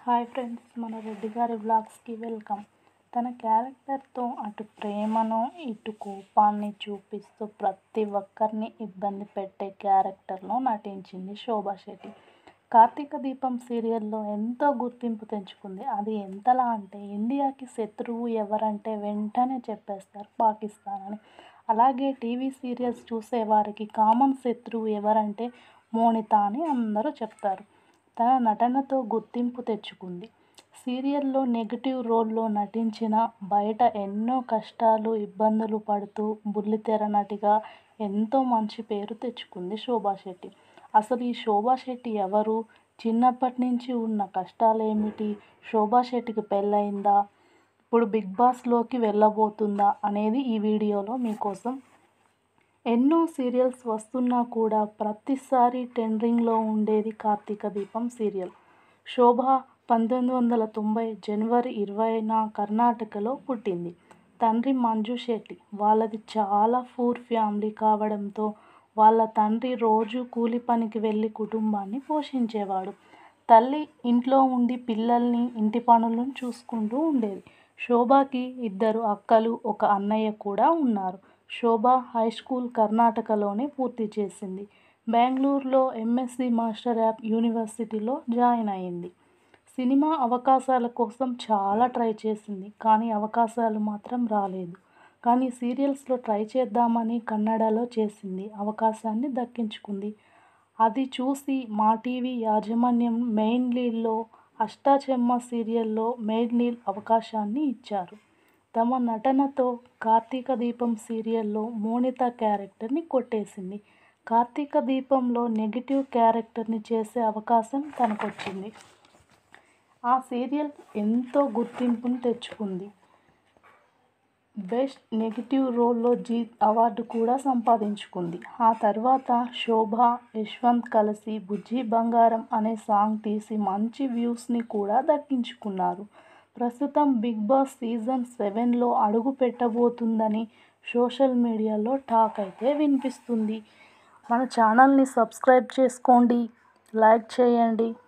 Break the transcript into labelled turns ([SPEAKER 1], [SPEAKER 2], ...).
[SPEAKER 1] hi friends మన రెడ్డి గారి వ్లాగ్స్కి welcome తన క్యారెక్టర్తో అటు ప్రేమను ఇటు కోపాన్ని చూపిస్తూ ప్రతి ఒక్కరిని ఇబ్బంది పెట్టే క్యారెక్టర్లో నటించింది శోభా శెట్టి కార్తీక దీపం సీరియల్లో ఎంతో గుర్తింపు తెచ్చుకుంది అది ఎంతలా అంటే ఇండియాకి శత్రువు ఎవరంటే వెంటనే చెప్పేస్తారు పాకిస్తాన్ అని అలాగే టీవీ సీరియల్స్ చూసే వారికి కామన్ శత్రువు ఎవరంటే మోనిత అని అందరూ చెప్తారు తన నటనతో గుర్తింపు తెచ్చుకుంది సీరియల్లో నెగిటివ్ రోల్లో నటించిన బయట ఎన్నో కష్టాలు ఇబ్బందులు పడుతూ బుల్లితెర నటిగా ఎంతో మంచి పేరు తెచ్చుకుంది శోభా శెట్టి అసలు ఈ శోభా శెట్టి ఎవరు చిన్నప్పటి నుంచి ఉన్న కష్టాలు ఏమిటి శోభా శెట్టికి పెళ్ళయిందా ఇప్పుడు బిగ్ బాస్లోకి వెళ్ళబోతుందా అనేది ఈ వీడియోలో మీకోసం ఎన్నో సీరియల్స్ వస్తున్నా కూడా ప్రతిసారి ట్రెండింగ్లో ఉండేది కార్తీక దీపం సీరియల్ శోభ పంతొమ్మిది వందల తొంభై జనవరి ఇరవైన కర్ణాటకలో పుట్టింది తండ్రి మంజు శెట్టి వాళ్ళది చాలా పూర్ ఫ్యామిలీ కావడంతో వాళ్ళ తండ్రి రోజు కూలి పనికి వెళ్ళి కుటుంబాన్ని పోషించేవాడు తల్లి ఇంట్లో ఉండి పిల్లల్ని ఇంటి పనులను చూసుకుంటూ ఉండేది శోభకి ఇద్దరు అక్కలు ఒక అన్నయ్య కూడా ఉన్నారు శోభ హై స్కూల్ కర్ణాటకలోనే పూర్తి చేసింది బెంగళూరులో ఎంఎస్సి మాస్టర్ యాప్ యూనివర్సిటీలో జాయిన్ అయింది సినిమా అవకాశాల కోసం చాలా ట్రై చేసింది కానీ అవకాశాలు మాత్రం రాలేదు కానీ సీరియల్స్లో ట్రై చేద్దామని కన్నడలో చేసింది అవకాశాన్ని దక్కించుకుంది అది చూసి మా టీవీ యాజమాన్యం మెయిన్ లీడ్లో అష్టాచెమ్మ సీరియల్లో మెయిన్ లీడ్ అవకాశాన్ని ఇచ్చారు తమ నటనతో కార్తీక దీపం సీరియల్లో మోనిత క్యారెక్టర్ని కొట్టేసింది కార్తీక దీపంలో నెగిటివ్ క్యారెక్టర్ని చేసే అవకాశం తనకొచ్చింది ఆ సీరియల్ ఎంతో గుర్తింపును తెచ్చుకుంది బెస్ట్ నెగిటివ్ రోల్లో జీ అవార్డు కూడా సంపాదించుకుంది ఆ తర్వాత శోభ యశ్వంత్ కలిసి బుజ్జి బంగారం అనే సాంగ్ తీసి మంచి వ్యూస్ని కూడా దక్కించుకున్నారు ప్రస్తుతం బిగ్ బాస్ సీజన్ సెవెన్లో అడుగు పెట్టబోతుందని సోషల్ మీడియాలో టాక్ అయితే వినిపిస్తుంది మన ఛానల్ని సబ్స్క్రైబ్ చేసుకోండి లైక్ చేయండి